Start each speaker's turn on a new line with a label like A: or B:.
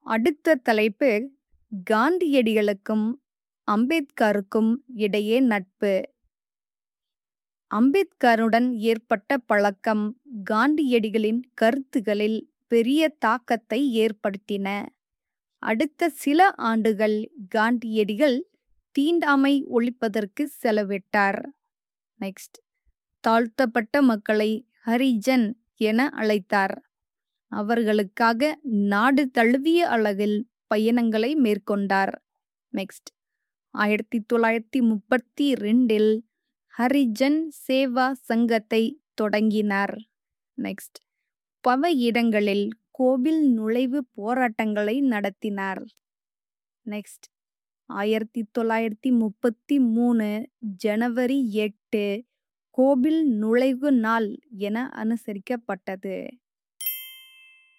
A: அடுத்த தலைப்பு காந்தியடிகளுக்கும் அம்பேத்கருக்கும் இடையே நட்பு அம்பேத்கருடன் ஏற்பட்ட பழக்கம் காந்தியடிகளின் கருத்துகளில் பெரிய தாக்கத்தை ஏற்படுத்தின அடுத்த சில ஆண்டுகள் காந்தியடிகள் தீண்டாமை ஒழிப்பதற்கு செலவிட்டார் நெக்ஸ்ட் தாழ்த்தப்பட்ட மக்களை ஹரிஜன் என அழைத்தார் அவர்களுக்காக நாடு தழுவிய அளவில் பயணங்களை மேற்கொண்டார் நெக்ஸ்ட் ஆயிரத்தி தொள்ளாயிரத்தி முப்பத்தி ரெண்டில் ஹரிஜன் சேவா சங்கத்தை தொடங்கினார் நெக்ஸ்ட் பல இடங்களில் கோவில் நுழைவு போராட்டங்களை நடத்தினார் நெக்ஸ்ட் ஆயிரத்தி தொள்ளாயிரத்தி முப்பத்தி மூணு ஜனவரி எட்டு கோவில் நுழைவு நாள் என அனுசரிக்கப்பட்டது